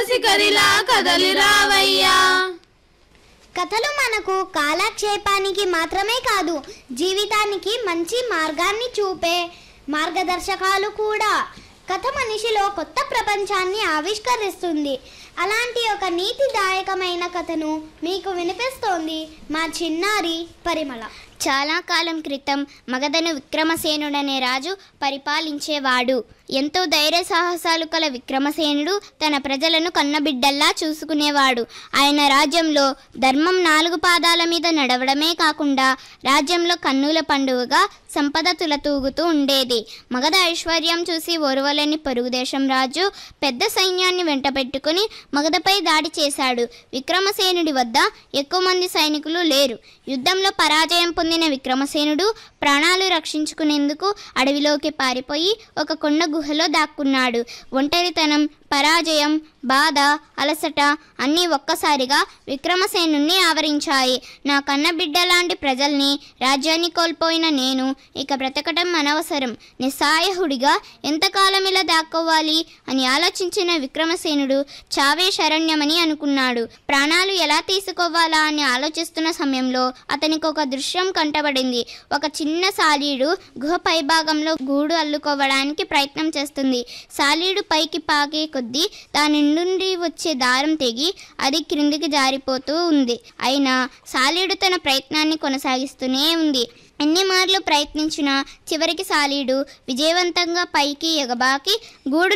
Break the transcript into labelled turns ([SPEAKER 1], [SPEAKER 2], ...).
[SPEAKER 1] శిఖరిలా కదలి రావయ్యా
[SPEAKER 2] కథలు మనకు కాలక్షేపానికి మాత్రమే కాదు జీవితానికి మంచి మార్గాన్ని చూపే మార్గదర్శకాలు కూడా కథ మనిషిలో కొత్త ప్రపంచాన్ని ఆవిష్కరిస్తుంది అలాంటి ఒక నీతిదాయకమైన కథను మీకు వినిపిస్తోంది మా చిన్నారి పరిమళ
[SPEAKER 3] చాలా కాలం క్రితం మగధను విక్రమసేనుడనే రాజు పరిపాలించేవాడు ఎంతో ధైర్య సాహసాలు కల విక్రమసేనుడు తన ప్రజలను కన్నబిడ్డల్లా చూసుకునేవాడు ఆయన రాజ్యంలో ధర్మం నాలుగు పాదాల మీద నడవడమే కాకుండా రాజ్యంలో కన్నుల పండుగగా సంపద తులతూగుతూ ఉండేది మగధ ఐశ్వర్యం చూసి ఓర్వలేని పొరుగుదేశం రాజు పెద్ద సైన్యాన్ని వెంటబెట్టుకుని మగధపై దాడి చేశాడు విక్రమసేనుడి వద్ద ఎక్కువ మంది సైనికులు లేరు యుద్ధంలో పరాజయం పొందిన విక్రమసేనుడు ప్రాణాలు రక్షించుకునేందుకు అడవిలోకి పారిపోయి ఒక కొండ గుహలో దాక్కున్నాడు ఒంటరితనం పరాజయం బాధ అలసట అన్నీ ఒక్కసారిగా విక్రమసేనుణ్ణి ఆవరించాయి నా కన్న బిడ్డ లాంటి ప్రజల్ని రాజ్యాన్ని కోల్పోయిన నేను ఇక బ్రతకటం అనవసరం నిస్సాయహుడిగా ఎంతకాలం ఇలా దాక్కోవాలి అని ఆలోచించిన విక్రమసేనుడు చావే శరణ్యమని అనుకున్నాడు ప్రాణాలు ఎలా తీసుకోవాలా అని ఆలోచిస్తున్న సమయంలో అతనికి ఒక దృశ్యం కంటబడింది ఒక చిన్న సాలీడు గుహ పైభాగంలో గూడు అల్లుకోవడానికి ప్రయత్నం చేస్తుంది సాలీడు పైకి పాకే కొద్దీ దాని నుండి వచ్చే దారం తెగి అది క్రిందికి జారిపోతూ ఉంది అయినా సాలీడు తన ప్రయత్నాన్ని కొనసాగిస్తూనే ఉంది ఎన్ని మార్లు ప్రయత్నించినా చివరికి సాలీడు విజయవంతంగా పైకి ఎగబాకి గూడు